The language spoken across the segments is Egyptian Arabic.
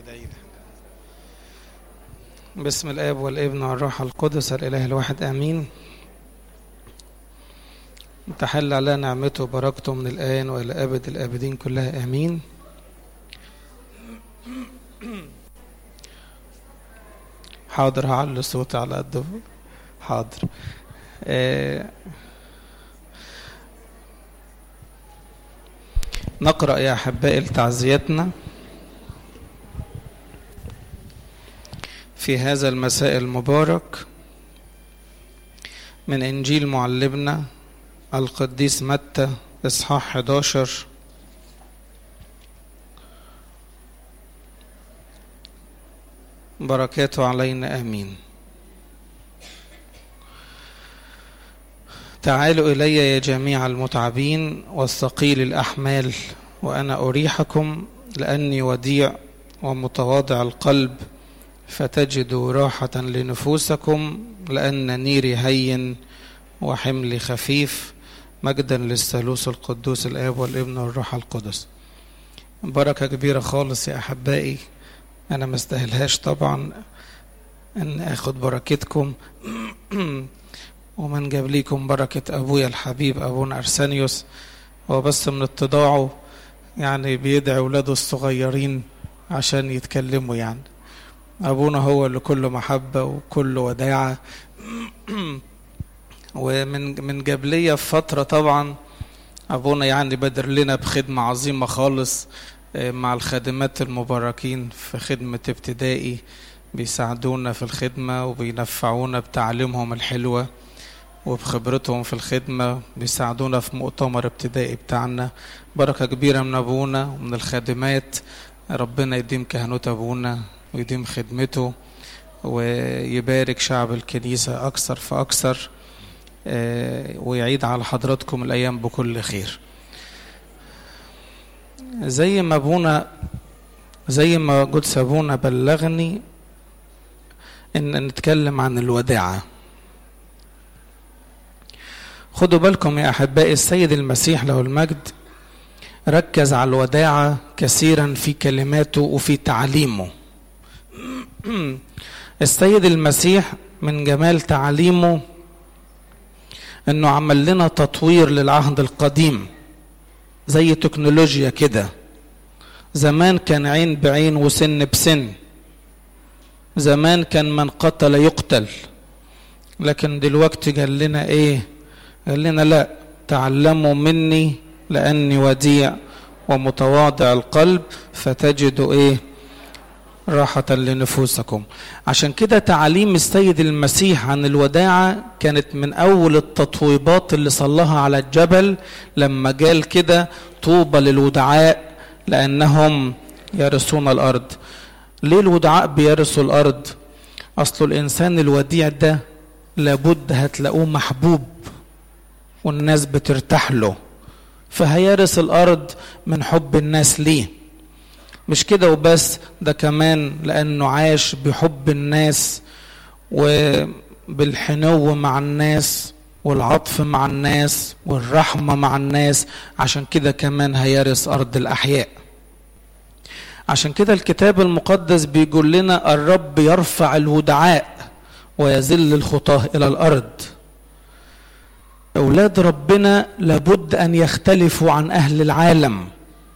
ادعي بسم الاب والابن والروح القدس الاله الواحد امين تحل على نعمته وبركته من الان والى ابد الابدين كلها امين حاضر هعلي صوتي على قد حاضر آه نقرأ يا أحبائي لتعزيتنا في هذا المساء المبارك من إنجيل معلمنا القديس متى إصحاح 11 بركاته علينا آمين تعالوا إلي يا جميع المتعبين والثقيل الأحمال وأنا أريحكم لأني وديع ومتواضع القلب فتجدوا راحة لنفوسكم لأن نيري هين وحملي خفيف مجدا للثالوث القدوس الآب والابن والروح القدس بركة كبيرة خالص يا أحبائي أنا مستاهلهاش طبعا أن أخد بركتكم ومن جاب ليكم بركة أبويا الحبيب أبونا أرسانيوس هو بس من اتضاعه يعني بيدعي ولاده الصغيرين عشان يتكلموا يعني أبونا هو اللي كله محبة وكله وداعة ومن من جبلية في فترة طبعا أبونا يعني بدر لنا بخدمة عظيمة خالص مع الخادمات المباركين في خدمة ابتدائي بيساعدونا في الخدمة وبينفعونا بتعليمهم الحلوة وبخبرتهم في الخدمة بيساعدونا في مؤتمر ابتدائي بتاعنا بركة كبيرة من أبونا ومن الخادمات ربنا يديم كهنوت أبونا ويديم خدمته ويبارك شعب الكنيسة أكثر فأكثر ويعيد على حضراتكم الأيام بكل خير زي ما أبونا زي ما قدس أبونا بلغني إن نتكلم عن الوداعة خدوا بالكم يا أحبائي السيد المسيح له المجد ركز على الوداعة كثيرا في كلماته وفي تعليمه السيد المسيح من جمال تعليمه انه عمل لنا تطوير للعهد القديم زي تكنولوجيا كده زمان كان عين بعين وسن بسن زمان كان من قتل يقتل لكن دلوقتي قال لنا ايه قال لنا لا تعلموا مني لاني وديع ومتواضع القلب فتجدوا ايه راحة لنفوسكم عشان كده تعاليم السيد المسيح عن الوداعة كانت من أول التطويبات اللي صلها على الجبل لما قال كده طوبى للودعاء لأنهم يرثون الأرض ليه الودعاء بيرثوا الأرض أصل الإنسان الوديع ده لابد هتلاقوه محبوب والناس بترتاح له فهيرث الأرض من حب الناس ليه مش كده وبس ده كمان لأنه عاش بحب الناس وبالحنو مع الناس والعطف مع الناس والرحمة مع الناس عشان كده كمان هيرث أرض الأحياء عشان كده الكتاب المقدس بيقول لنا الرب يرفع الودعاء ويذل الخطاه إلى الأرض أولاد ربنا لابد أن يختلفوا عن أهل العالم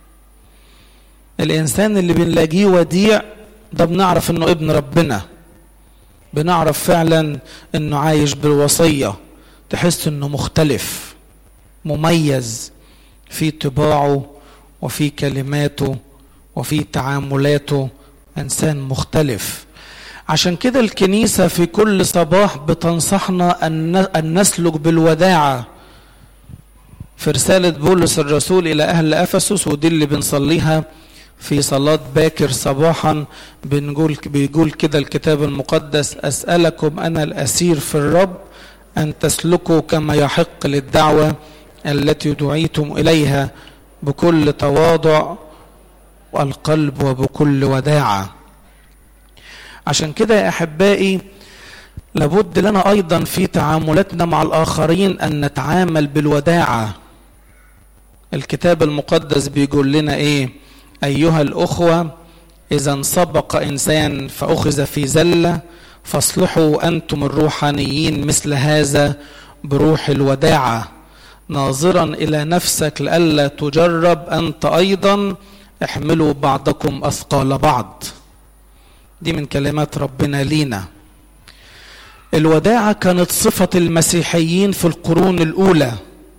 الإنسان اللي بنلاقيه وديع ده بنعرف إنه ابن ربنا بنعرف فعلا إنه عايش بالوصية تحس إنه مختلف مميز في طباعه وفي كلماته وفي تعاملاته إنسان مختلف عشان كده الكنيسة في كل صباح بتنصحنا أن نسلك بالوداعة في رسالة بولس الرسول إلى أهل أفسس ودي اللي بنصليها في صلاة باكر صباحا بنقول بيقول كده الكتاب المقدس أسألكم أنا الأسير في الرب أن تسلكوا كما يحق للدعوة التي دعيتم إليها بكل تواضع والقلب وبكل وداعة عشان كده يا أحبائي لابد لنا أيضا في تعاملاتنا مع الآخرين أن نتعامل بالوداعة الكتاب المقدس بيقول لنا إيه أيها الأخوة إذا سبق إنسان فأخذ في زلة فاصلحوا أنتم الروحانيين مثل هذا بروح الوداعة ناظرا إلى نفسك لئلا تجرب أنت أيضا احملوا بعضكم أثقال بعض دي من كلمات ربنا لينا الوداعة كانت صفة المسيحيين في القرون الأولى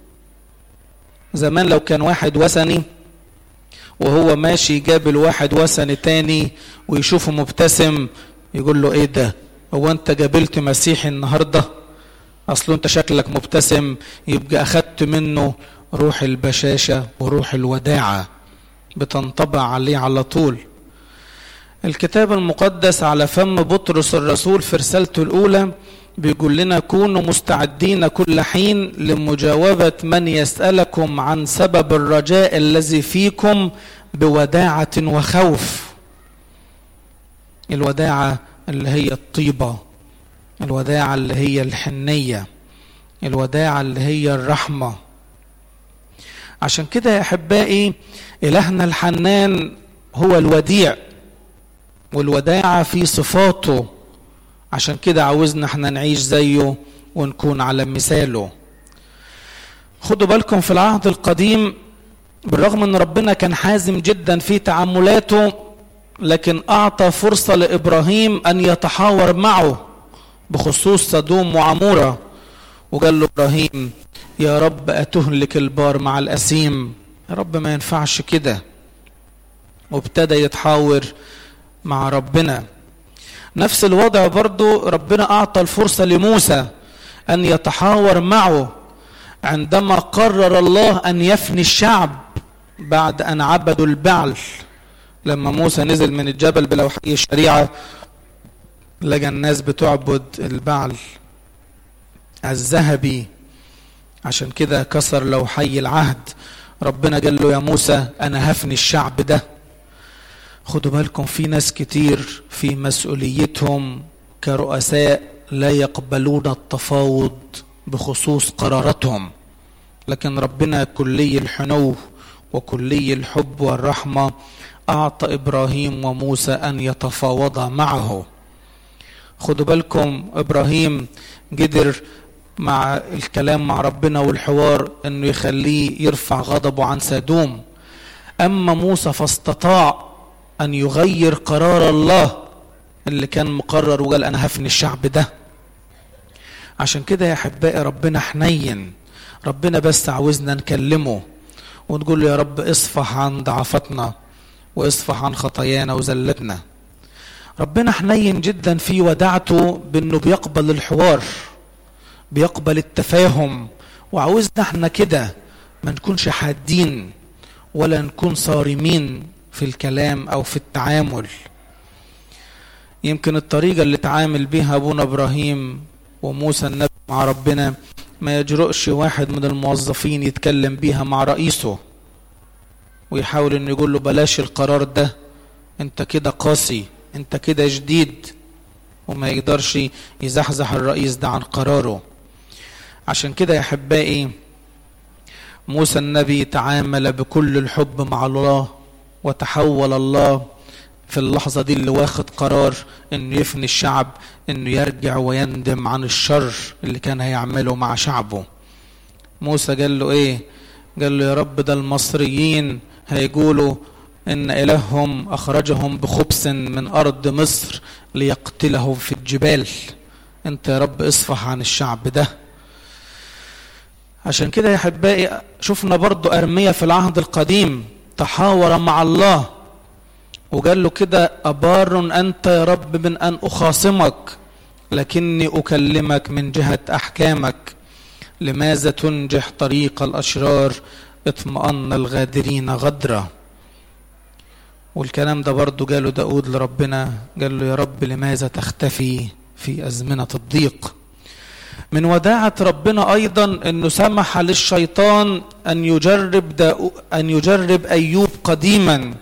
زمان لو كان واحد وثني وهو ماشي جاب الواحد وثني تاني ويشوفه مبتسم يقول له ايه ده هو انت جابلت مسيحي النهارده اصله انت شكلك مبتسم يبقى اخدت منه روح البشاشه وروح الوداعه بتنطبع عليه على طول الكتاب المقدس على فم بطرس الرسول في رسالته الاولى بيقول لنا كونوا مستعدين كل حين لمجاوبه من يسالكم عن سبب الرجاء الذي فيكم بوداعه وخوف الوداعه اللي هي الطيبه الوداعه اللي هي الحنيه الوداعه اللي هي الرحمه عشان كده يا احبائي الهنا الحنان هو الوديع والوداعه في صفاته عشان كده عاوزنا احنا نعيش زيه ونكون على مثاله خدوا بالكم في العهد القديم بالرغم ان ربنا كان حازم جدا في تعاملاته لكن اعطى فرصه لابراهيم ان يتحاور معه بخصوص سدوم وعموره وقال له ابراهيم يا رب اتهلك البار مع الاسيم يا رب ما ينفعش كده وابتدى يتحاور مع ربنا نفس الوضع برضو ربنا اعطى الفرصه لموسى ان يتحاور معه عندما قرر الله ان يفني الشعب بعد ان عبدوا البعل لما موسى نزل من الجبل بلوحي الشريعه لقى الناس بتعبد البعل الذهبي عشان كده كسر لوحي العهد ربنا قال له يا موسى انا هفني الشعب ده خدوا بالكم في ناس كتير في مسؤوليتهم كرؤساء لا يقبلون التفاوض بخصوص قراراتهم لكن ربنا كلي الحنو وكلي الحب والرحمه اعطى ابراهيم وموسى ان يتفاوضا معه خدوا بالكم ابراهيم قدر مع الكلام مع ربنا والحوار انه يخليه يرفع غضبه عن سادوم اما موسى فاستطاع ان يغير قرار الله اللي كان مقرر وقال انا هفني الشعب ده عشان كده يا احبائي ربنا حنين ربنا بس عاوزنا نكلمه ونقول له يا رب اصفح عن ضعفتنا واصفح عن خطايانا وزلتنا ربنا حنين جدا في ودعته بانه بيقبل الحوار بيقبل التفاهم وعاوزنا احنا كده ما نكونش حادين ولا نكون صارمين في الكلام او في التعامل يمكن الطريقة اللي تعامل بها ابونا ابراهيم وموسى النبي مع ربنا ما يجرؤش واحد من الموظفين يتكلم بيها مع رئيسه ويحاول انه يقول له بلاش القرار ده انت كده قاسي انت كده جديد وما يقدرش يزحزح الرئيس ده عن قراره عشان كده يا احبائي موسى النبي تعامل بكل الحب مع الله وتحول الله في اللحظة دي اللي واخد قرار انه يفني الشعب انه يرجع ويندم عن الشر اللي كان هيعمله مع شعبه موسى قال له ايه قال له يا رب ده المصريين هيقولوا ان الههم اخرجهم بخبث من ارض مصر ليقتلهم في الجبال انت يا رب اصفح عن الشعب ده عشان كده يا احبائي شفنا برضو ارميا في العهد القديم تحاور مع الله وقال له كده أبار أنت يا رب من أن أخاصمك لكني أكلمك من جهة أحكامك لماذا تنجح طريق الأشرار اطمأن الغادرين غدرة والكلام ده برضه قاله داود لربنا قال له يا رب لماذا تختفي في أزمنة الضيق من وداعة ربنا أيضا أنه سمح للشيطان أن يجرب داو أن يجرب أيوب قديما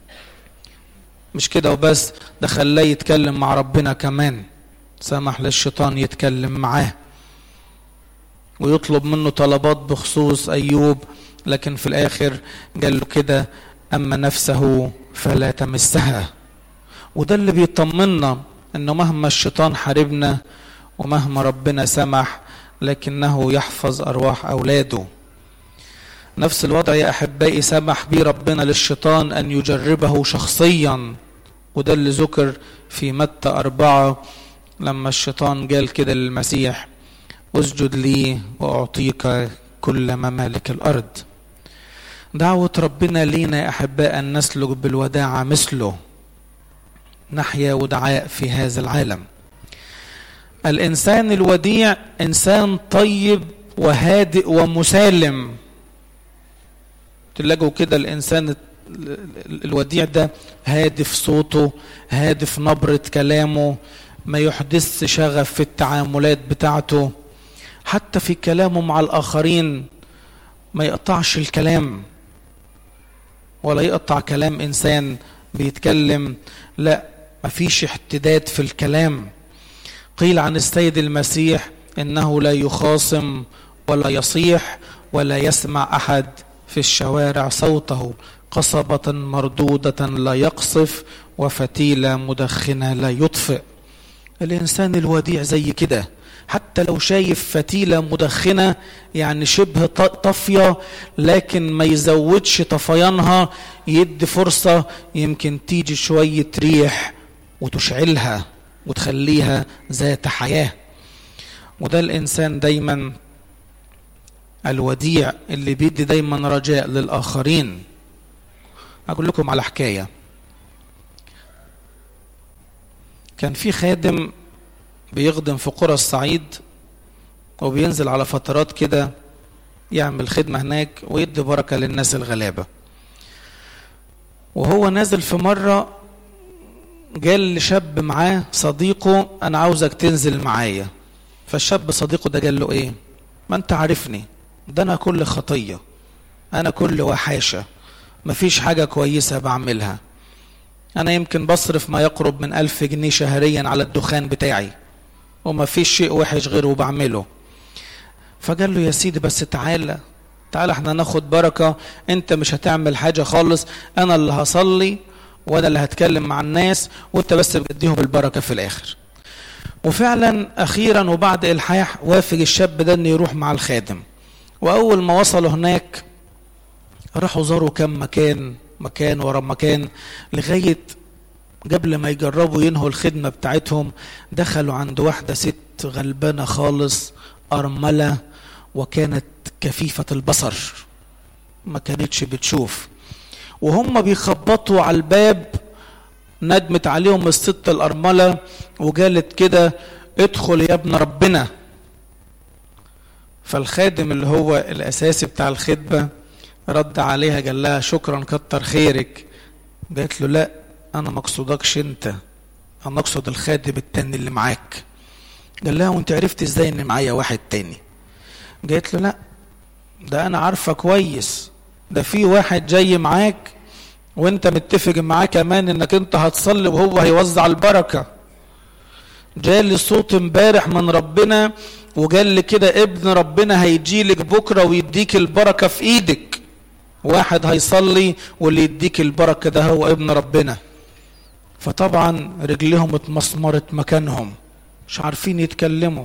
مش كده وبس ده خلاه يتكلم مع ربنا كمان سمح للشيطان يتكلم معاه ويطلب منه طلبات بخصوص أيوب لكن في الآخر قال له كده أما نفسه فلا تمسها وده اللي بيطمنا انه مهما الشيطان حاربنا ومهما ربنا سمح لكنه يحفظ ارواح اولاده نفس الوضع يا احبائي سمح به ربنا للشيطان ان يجربه شخصيا وده اللي ذكر في متى أربعة لما الشيطان قال كده للمسيح اسجد لي وأعطيك كل ممالك الأرض دعوة ربنا لينا يا أحباء أن نسلك بالوداعة مثله نحيا ودعاء في هذا العالم الإنسان الوديع إنسان طيب وهادئ ومسالم تلاقوا كده الإنسان الوديع ده هادف صوته هادف نبرة كلامه ما يحدث شغف في التعاملات بتاعته حتى في كلامه مع الآخرين ما يقطعش الكلام ولا يقطع كلام إنسان بيتكلم لا ما فيش احتداد في الكلام قيل عن السيد المسيح إنه لا يخاصم ولا يصيح ولا يسمع أحد في الشوارع صوته قصبة مردودة لا يقصف وفتيلة مدخنة لا يطفئ الإنسان الوديع زي كده حتى لو شايف فتيلة مدخنة يعني شبه طافية لكن ما يزودش طفيانها يدي فرصة يمكن تيجي شوية ريح وتشعلها وتخليها ذات حياة وده الإنسان دايما الوديع اللي بيدي دايما رجاء للآخرين أقول لكم على حكاية كان في خادم بيخدم في قرى الصعيد وبينزل على فترات كده يعمل خدمة هناك ويدي بركة للناس الغلابة وهو نازل في مرة قال لشاب معاه صديقه أنا عاوزك تنزل معايا فالشاب صديقه ده قال له إيه ما أنت عارفني ده أنا كل خطية أنا كل وحاشة مفيش حاجة كويسة بعملها أنا يمكن بصرف ما يقرب من ألف جنيه شهريا على الدخان بتاعي وما فيش شيء وحش غيره بعمله فقال له يا سيدي بس تعالى تعالى احنا ناخد بركة انت مش هتعمل حاجة خالص انا اللي هصلي وانا اللي هتكلم مع الناس وانت بس بتديهم البركة في الاخر وفعلا اخيرا وبعد الحاح وافق الشاب ده انه يروح مع الخادم واول ما وصلوا هناك راحوا زاروا كم مكان مكان ورا مكان لغاية قبل ما يجربوا ينهوا الخدمة بتاعتهم دخلوا عند واحدة ست غلبانة خالص أرملة وكانت كفيفة البصر ما كانتش بتشوف وهم بيخبطوا على الباب ندمت عليهم الست الأرملة وقالت كده ادخل يا ابن ربنا فالخادم اللي هو الأساسي بتاع الخدمة رد عليها قال لها شكرا كتر خيرك قالت له لا انا ما اقصدكش انت انا اقصد الخادم التاني اللي معاك قال لها وانت عرفت ازاي ان معايا واحد تاني قالت له لا ده انا عارفه كويس ده في واحد جاي معاك وانت متفق معاه كمان انك انت هتصلي وهو هيوزع البركه جالي صوت امبارح من ربنا وقال لي كده ابن ربنا هيجيلك بكره ويديك البركه في ايدك واحد هيصلي واللي يديك البركة ده هو ابن ربنا فطبعا رجلهم اتمسمرت مكانهم مش عارفين يتكلموا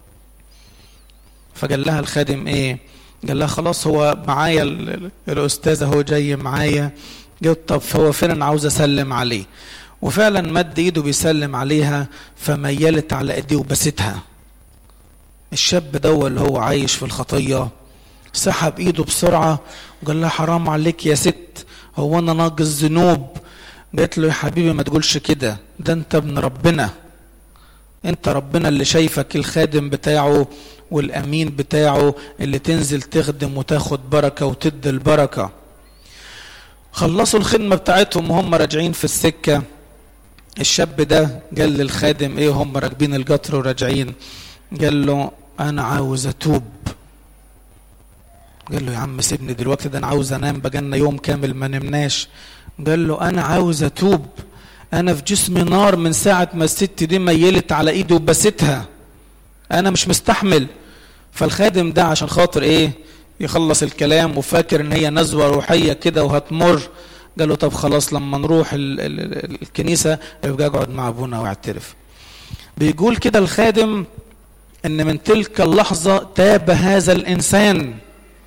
فقال لها الخادم ايه قال لها خلاص هو معايا الاستاذ اهو جاي معايا قلت طب فهو فين انا عاوز اسلم عليه وفعلا مد ايده بيسلم عليها فميلت على ايديه وبستها الشاب ده اللي هو عايش في الخطيه سحب ايده بسرعه وقال لها حرام عليك يا ست هو انا ناقص ذنوب قالت له يا حبيبي ما تقولش كده ده انت ابن ربنا انت ربنا اللي شايفك الخادم بتاعه والامين بتاعه اللي تنزل تخدم وتاخد بركه وتدي البركه خلصوا الخدمه بتاعتهم وهم راجعين في السكه الشاب ده قال للخادم ايه هم راكبين القطر وراجعين قال له انا عاوز اتوب قال له يا عم سيبني دلوقتي ده انا عاوز انام بقالنا يوم كامل ما نمناش قال له انا عاوز اتوب انا في جسمي نار من ساعه ما الست دي ميلت على ايدي وبستها انا مش مستحمل فالخادم ده عشان خاطر ايه يخلص الكلام وفاكر ان هي نزوه روحيه كده وهتمر قال له طب خلاص لما نروح ال ال الكنيسة يبقى اقعد مع ابونا واعترف بيقول كده الخادم ان من تلك اللحظة تاب هذا الانسان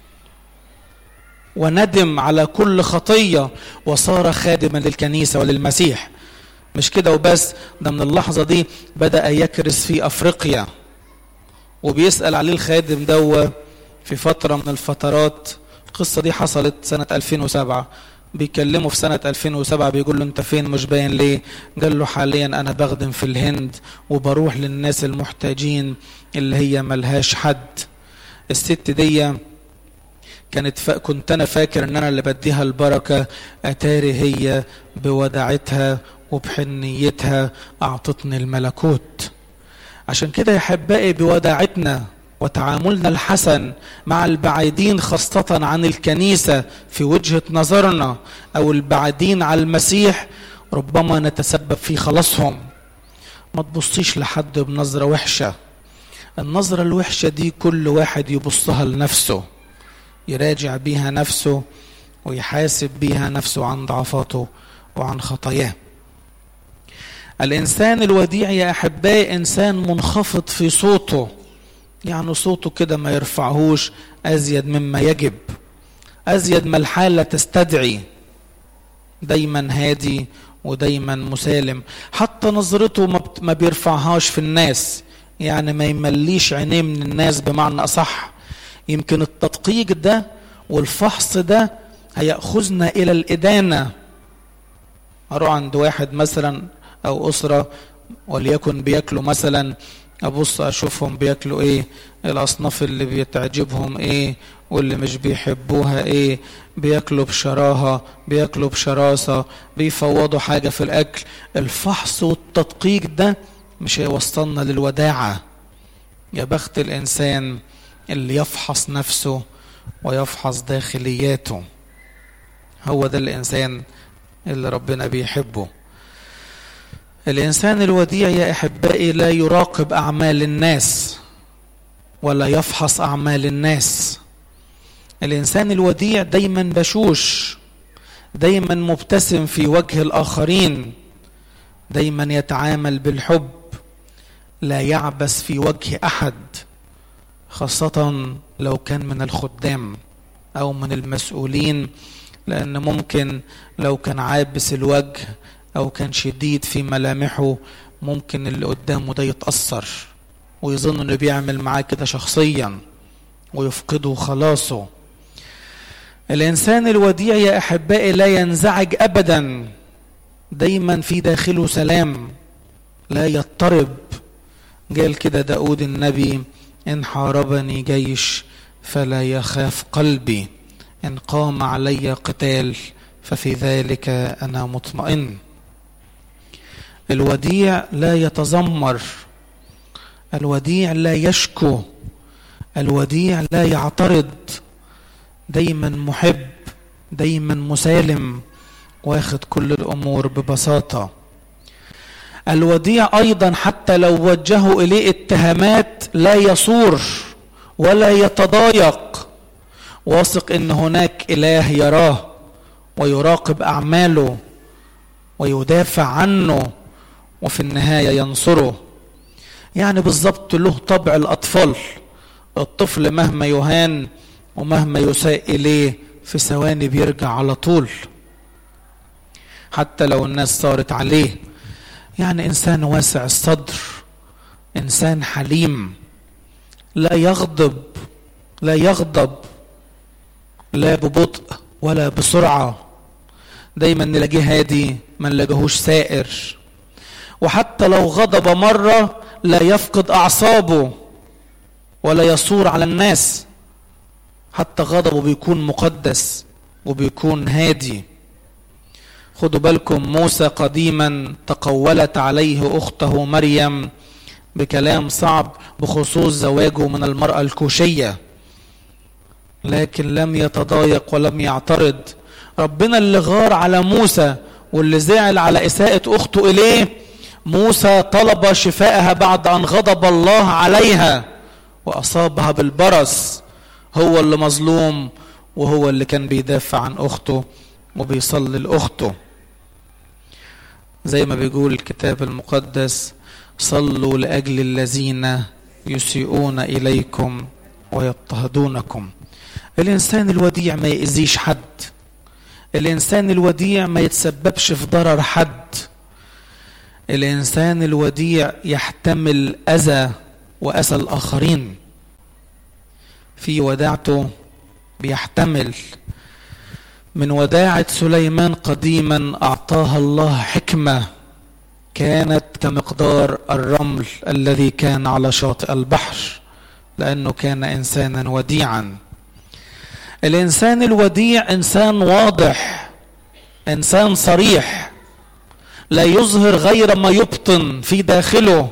وندم على كل خطية وصار خادما للكنيسة وللمسيح مش كده وبس ده من اللحظة دي بدأ يكرس في أفريقيا وبيسأل عليه الخادم دو في فترة من الفترات القصة دي حصلت سنة 2007 بيكلمه في سنة 2007 بيقول له انت فين مش باين ليه قال له حاليا انا بخدم في الهند وبروح للناس المحتاجين اللي هي ملهاش حد الست دي كانت فا... كنت انا فاكر ان انا اللي بديها البركة اتاري هي بوداعتها وبحنيتها اعطتني الملكوت عشان كده يا احبائي بوداعتنا وتعاملنا الحسن مع البعيدين خاصة عن الكنيسة في وجهة نظرنا أو البعيدين على المسيح ربما نتسبب في خلاصهم ما تبصيش لحد بنظرة وحشة النظرة الوحشة دي كل واحد يبصها لنفسه يراجع بيها نفسه ويحاسب بيها نفسه عن ضعفاته وعن خطاياه الإنسان الوديع يا أحبائي إنسان منخفض في صوته يعني صوته كده ما يرفعهوش أزيد مما يجب أزيد ما الحالة تستدعي دايما هادي ودايما مسالم حتى نظرته ما بيرفعهاش في الناس يعني ما يمليش عينيه من الناس بمعنى أصح يمكن التدقيق ده والفحص ده هيأخذنا إلى الإدانة أروح عند واحد مثلا أو أسرة وليكن بياكلوا مثلا ابص اشوفهم بياكلوا ايه الاصناف اللي بتعجبهم ايه واللي مش بيحبوها ايه بياكلوا بشراهة بياكلوا بشراسة بيفوضوا حاجة في الاكل الفحص والتدقيق ده مش هيوصلنا للوداعة يا بخت الانسان اللي يفحص نفسه ويفحص داخلياته هو ده الانسان اللي ربنا بيحبه الإنسان الوديع يا أحبائي لا يراقب أعمال الناس ولا يفحص أعمال الناس الإنسان الوديع دايما بشوش دايما مبتسم في وجه الآخرين دايما يتعامل بالحب لا يعبس في وجه أحد خاصة لو كان من الخدام أو من المسؤولين لأن ممكن لو كان عابس الوجه أو كان شديد في ملامحه ممكن اللي قدامه ده يتأثر ويظن إنه بيعمل معاه كده شخصيا ويفقده خلاصه الإنسان الوديع يا أحبائي لا ينزعج أبدا دايما في داخله سلام لا يضطرب قال كده داود النبي إن حاربني جيش فلا يخاف قلبي إن قام علي قتال ففي ذلك أنا مطمئن الوديع لا يتذمر الوديع لا يشكو الوديع لا يعترض دايما محب دايما مسالم واخد كل الامور ببساطه الوديع ايضا حتى لو وجهوا اليه اتهامات لا يصور ولا يتضايق واثق ان هناك اله يراه ويراقب اعماله ويدافع عنه وفي النهايه ينصره يعني بالظبط له طبع الاطفال الطفل مهما يهان ومهما يساء اليه في ثواني بيرجع على طول حتى لو الناس صارت عليه يعني انسان واسع الصدر انسان حليم لا يغضب لا يغضب لا ببطء ولا بسرعه دايما نلاقيه هادي ما نلاقيهوش سائر وحتى لو غضب مره لا يفقد اعصابه ولا يصور على الناس حتى غضبه بيكون مقدس وبيكون هادي خدوا بالكم موسى قديما تقولت عليه اخته مريم بكلام صعب بخصوص زواجه من المراه الكوشيه لكن لم يتضايق ولم يعترض ربنا اللي غار على موسى واللي زعل على اساءه اخته اليه موسى طلب شفاءها بعد ان غضب الله عليها واصابها بالبرص هو اللي مظلوم وهو اللي كان بيدافع عن اخته وبيصلي لأخته زي ما بيقول الكتاب المقدس صلوا لأجل الذين يسيئون إليكم ويضطهدونكم الإنسان الوديع ما يأذيش حد الإنسان الوديع ما يتسببش في ضرر حد الإنسان الوديع يحتمل أذى وأذى الآخرين في وداعته بيحتمل من وداعة سليمان قديما أعطاها الله حكمة كانت كمقدار الرمل الذي كان على شاطئ البحر لأنه كان إنسانا وديعا الإنسان الوديع إنسان واضح إنسان صريح لا يظهر غير ما يبطن في داخله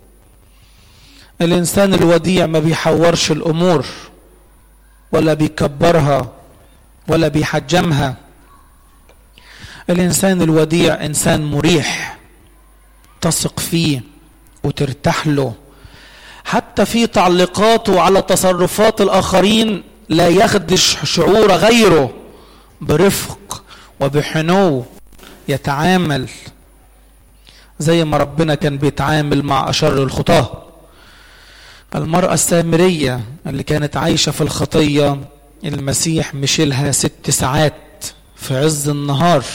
الإنسان الوديع ما بيحورش الأمور ولا بيكبرها ولا بيحجمها الإنسان الوديع إنسان مريح تثق فيه وترتاح له حتى في تعليقاته على تصرفات الآخرين لا يخدش شعور غيره برفق وبحنو يتعامل زي ما ربنا كان بيتعامل مع أشر الخطاه المرأة السامرية اللي كانت عايشة في الخطية المسيح مشيلها ست ساعات في عز النهار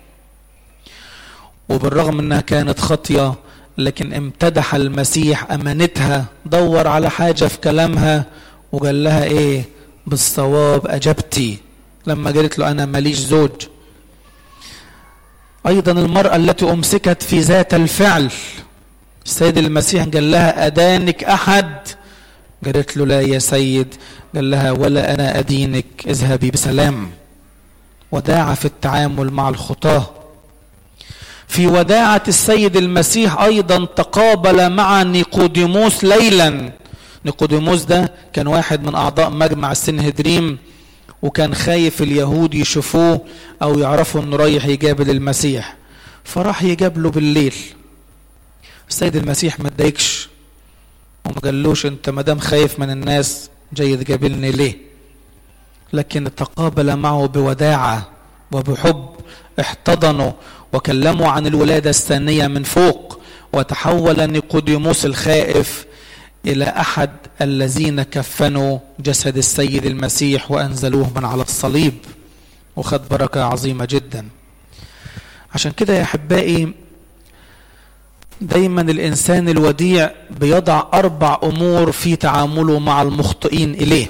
وبالرغم انها كانت خطية لكن امتدح المسيح امانتها دور على حاجة في كلامها وقال لها ايه بالصواب اجبتي لما قالت له انا ماليش زوج ايضا المرأة التي امسكت في ذات الفعل السيد المسيح قال لها ادانك احد قالت له لا يا سيد قال لها ولا انا ادينك اذهبي بسلام وداعة في التعامل مع الخطاه في وداعة السيد المسيح أيضا تقابل مع نيقوديموس ليلا نيقوديموس ده كان واحد من أعضاء مجمع السنهدريم وكان خايف اليهود يشوفوه أو يعرفوا أنه رايح يقابل المسيح فراح يقابله بالليل السيد المسيح ما اتضايقش وما قالوش انت مدام خايف من الناس جاي تقابلني ليه لكن تقابل معه بوداعة وبحب احتضنوا وكلموا عن الولادة الثانية من فوق وتحول نيقوديموس الخائف إلى أحد الذين كفنوا جسد السيد المسيح وأنزلوه من على الصليب وخد بركة عظيمة جدا عشان كده يا أحبائي دايما الإنسان الوديع بيضع أربع أمور في تعامله مع المخطئين إليه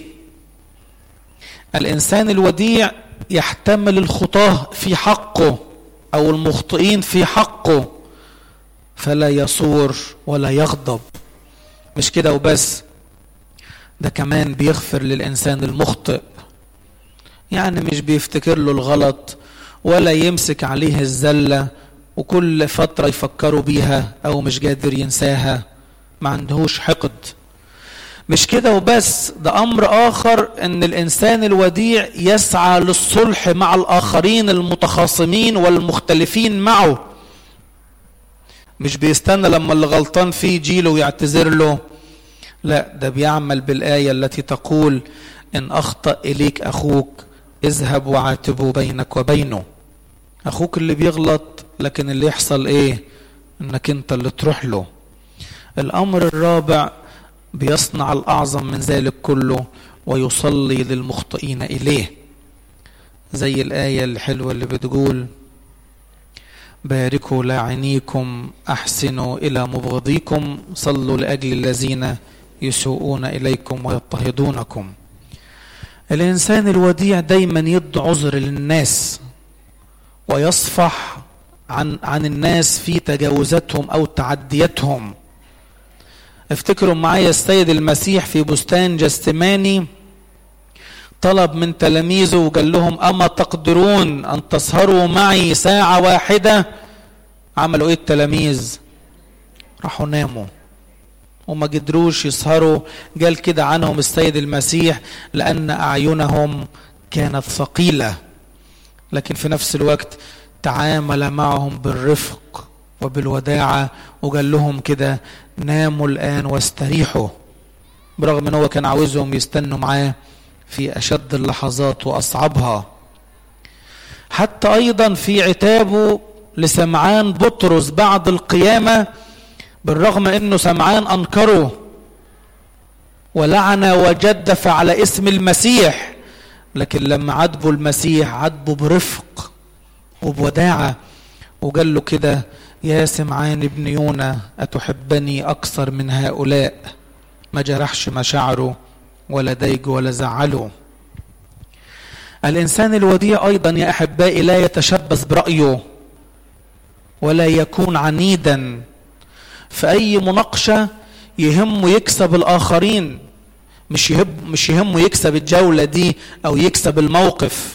الإنسان الوديع يحتمل الخطاه في حقه او المخطئين في حقه فلا يصور ولا يغضب مش كده وبس ده كمان بيغفر للانسان المخطئ يعني مش بيفتكر له الغلط ولا يمسك عليه الزله وكل فتره يفكروا بيها او مش قادر ينساها ما عندهوش حقد مش كده وبس ده امر اخر ان الانسان الوديع يسعى للصلح مع الاخرين المتخاصمين والمختلفين معه مش بيستنى لما اللي غلطان فيه يجيله ويعتذر له لا ده بيعمل بالايه التي تقول ان اخطا اليك اخوك اذهب وعاتبه بينك وبينه اخوك اللي بيغلط لكن اللي يحصل ايه انك انت اللي تروح له الامر الرابع بيصنع الأعظم من ذلك كله ويصلي للمخطئين إليه زي الآية الحلوة اللي بتقول باركوا لاعنيكم أحسنوا إلى مبغضيكم صلوا لأجل الذين يسوءون إليكم ويضطهدونكم الإنسان الوديع دايما يدي عذر للناس ويصفح عن عن الناس في تجاوزاتهم أو تعدياتهم افتكروا معايا السيد المسيح في بستان جستماني طلب من تلاميذه وقال لهم أما تقدرون أن تسهروا معي ساعة واحدة عملوا إيه التلاميذ راحوا ناموا وما قدروش يسهروا قال كده عنهم السيد المسيح لأن أعينهم كانت ثقيلة لكن في نفس الوقت تعامل معهم بالرفق وبالوداعة وقال لهم كده ناموا الآن واستريحوا برغم ان هو كان عاوزهم يستنوا معاه في أشد اللحظات وأصعبها حتى ايضا في عتابه لسمعان بطرس بعد القيامه بالرغم انه سمعان انكره ولعن وجدف على اسم المسيح لكن لما عاتبه المسيح عاتبه برفق وبوداعه وقال له كده يا سمعان ابن يونا أتحبني أكثر من هؤلاء ما جرحش مشاعره ولا ضايقه ولا زعله الإنسان الوديع أيضا يا أحبائي لا يتشبث برأيه ولا يكون عنيدا في أي مناقشة يهمه يكسب الآخرين مش يهم مش يهمه يكسب الجولة دي أو يكسب الموقف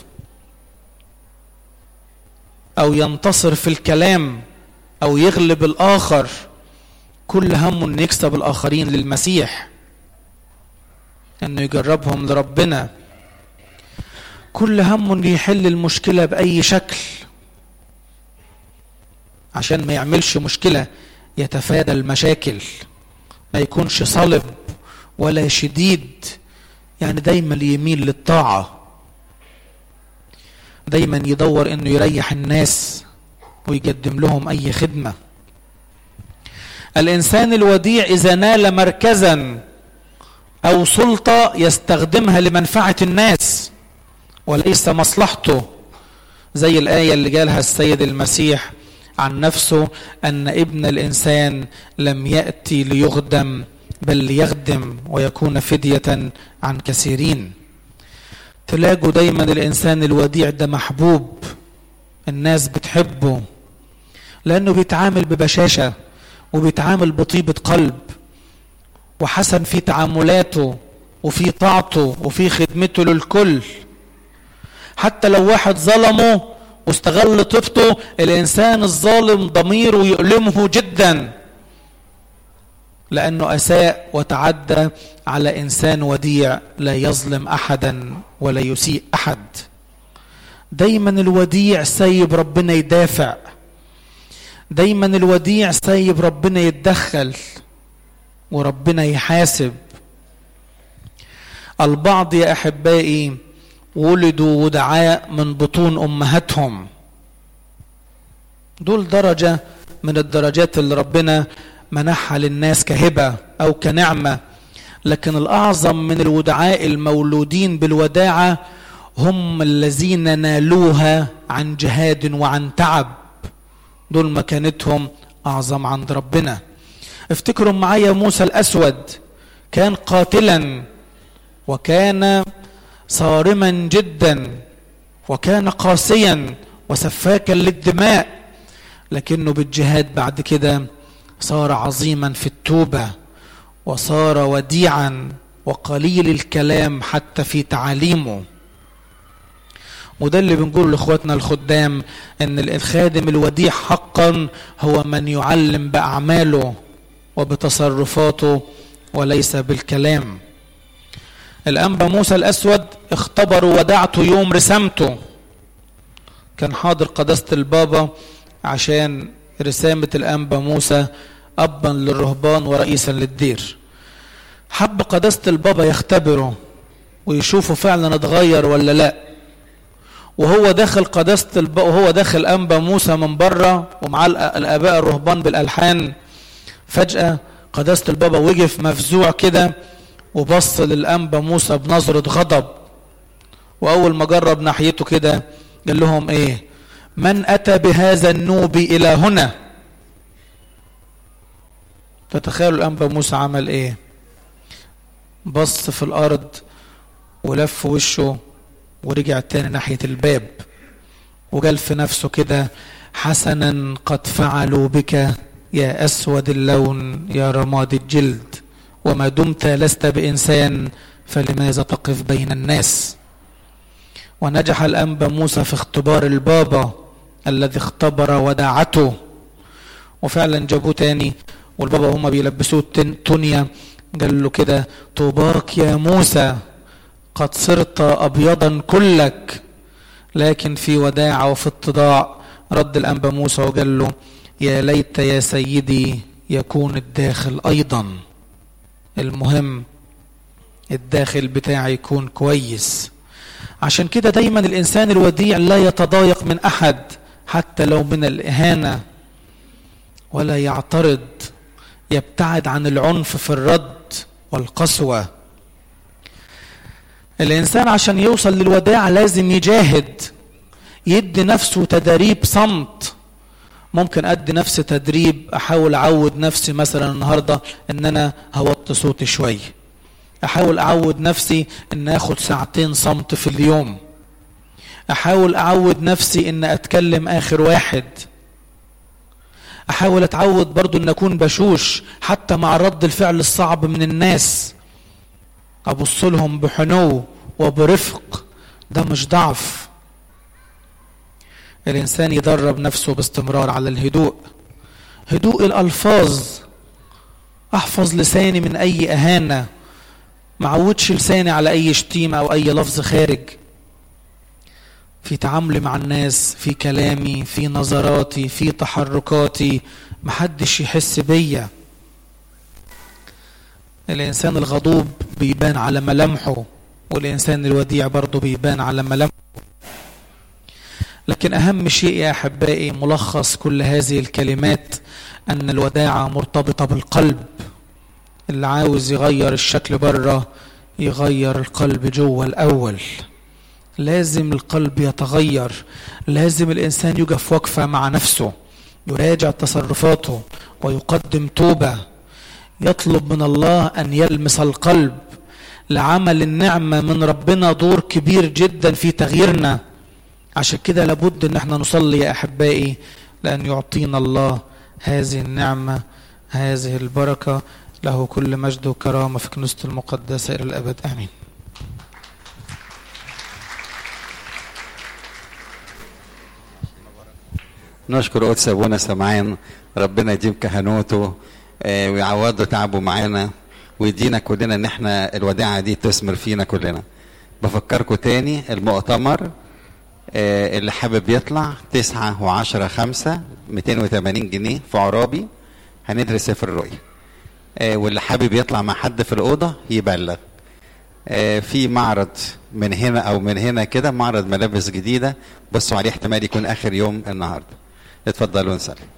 أو ينتصر في الكلام أو يغلب الآخر كل همه إنه يكسب الآخرين للمسيح إنه يجربهم لربنا كل همه إنه يحل المشكلة بأي شكل عشان ما يعملش مشكلة يتفادى المشاكل ما يكونش صلب ولا شديد يعني دايما يميل للطاعة دايما يدور انه يريح الناس ويقدم لهم اي خدمة الانسان الوديع اذا نال مركزا او سلطة يستخدمها لمنفعة الناس وليس مصلحته زي الآية اللي قالها السيد المسيح عن نفسه أن ابن الإنسان لم يأتي ليخدم بل ليخدم ويكون فدية عن كثيرين تلاقوا دايما الإنسان الوديع ده محبوب الناس بتحبه لأنه بيتعامل ببشاشة وبيتعامل بطيبة قلب وحسن في تعاملاته وفي طاعته وفي خدمته للكل حتى لو واحد ظلمه واستغل طيبته الإنسان الظالم ضميره يؤلمه جدا لأنه أساء وتعدى على إنسان وديع لا يظلم أحدا ولا يسيء أحد دايما الوديع سايب ربنا يدافع دايما الوديع سايب ربنا يتدخل وربنا يحاسب البعض يا أحبائي ولدوا ودعاء من بطون أمهاتهم دول درجة من الدرجات اللي ربنا منحها للناس كهبة أو كنعمة لكن الأعظم من الودعاء المولودين بالوداعة هم الذين نالوها عن جهاد وعن تعب دول مكانتهم أعظم عند ربنا افتكروا معايا موسى الأسود كان قاتلا وكان صارما جدا وكان قاسيا وسفاكا للدماء لكنه بالجهاد بعد كده صار عظيما في التوبه وصار وديعا وقليل الكلام حتى في تعاليمه وده اللي بنقول لاخواتنا الخدام ان الخادم الوديع حقا هو من يعلم باعماله وبتصرفاته وليس بالكلام الانبا موسى الاسود اختبروا ودعته يوم رسامته كان حاضر قداسه البابا عشان رسامه الانبا موسى ابا للرهبان ورئيسا للدير حب قداسه البابا يختبره ويشوفه فعلا اتغير ولا لا وهو داخل قداسه البابا وهو داخل انبا موسى من بره ومعاه الاباء الرهبان بالالحان فجاه قداسه البابا وقف مفزوع كده وبص للأنبا موسى بنظرة غضب وأول ما جرب ناحيته كده قال لهم إيه من أتى بهذا النوب إلى هنا تتخيلوا الأنبا موسى عمل إيه بص في الأرض ولف وشه ورجع تاني ناحية الباب وقال في نفسه كده حسنا قد فعلوا بك يا أسود اللون يا رماد الجلد وما دمت لست بإنسان فلماذا تقف بين الناس ونجح الأنبا موسى في اختبار البابا الذي اختبر وداعته وفعلا جابوه تاني والبابا هما بيلبسوه التونيا قال له كده طوباك يا موسى قد صرت أبيضا كلك لكن في وداعة وفي اتضاع رد الأنبا موسى وقال له يا ليت يا سيدي يكون الداخل أيضا المهم الداخل بتاعي يكون كويس عشان كده دايما الإنسان الوديع لا يتضايق من أحد حتى لو من الإهانة ولا يعترض يبتعد عن العنف في الرد والقسوة الإنسان عشان يوصل للوداع لازم يجاهد يدي نفسه تدريب صمت ممكن ادي نفسي تدريب احاول اعود نفسي مثلا النهارده ان انا هوطي صوتي شويه احاول اعود نفسي ان اخد ساعتين صمت في اليوم احاول اعود نفسي ان اتكلم اخر واحد احاول اتعود برضو ان اكون بشوش حتى مع رد الفعل الصعب من الناس ابص لهم بحنو وبرفق ده مش ضعف الانسان يدرب نفسه باستمرار على الهدوء هدوء الالفاظ احفظ لساني من اي اهانه ما عودش لساني على اي شتيمه او اي لفظ خارج في تعاملي مع الناس في كلامي في نظراتي في تحركاتي محدش يحس بيا الانسان الغضوب بيبان على ملامحه والانسان الوديع برضه بيبان على ملامحه لكن اهم شيء يا احبائي ملخص كل هذه الكلمات ان الوداعه مرتبطه بالقلب اللي عاوز يغير الشكل بره يغير القلب جوه الاول لازم القلب يتغير لازم الانسان يقف وقفه مع نفسه يراجع تصرفاته ويقدم توبه يطلب من الله ان يلمس القلب لعمل النعمه من ربنا دور كبير جدا في تغييرنا عشان كده لابد ان احنا نصلي يا احبائي لان يعطينا الله هذه النعمه هذه البركه له كل مجد وكرامه في كنيسته المقدسه الى الابد امين نشكر قدس ابونا سمعان ربنا يديم كهنوته آه، ويعوضه تعبه معانا ويدينا كلنا ان احنا الوداعه دي تثمر فينا كلنا بفكركم تاني المؤتمر آه، اللي حابب يطلع تسعة وعشرة خمسة 280 جنيه في عرابي هندرس سفر الرؤيا آه، واللي حابب يطلع مع حد في الأوضة يبلغ آه، في معرض من هنا أو من هنا كده معرض ملابس جديدة بصوا عليه احتمال يكون آخر يوم النهاردة اتفضلوا نسلم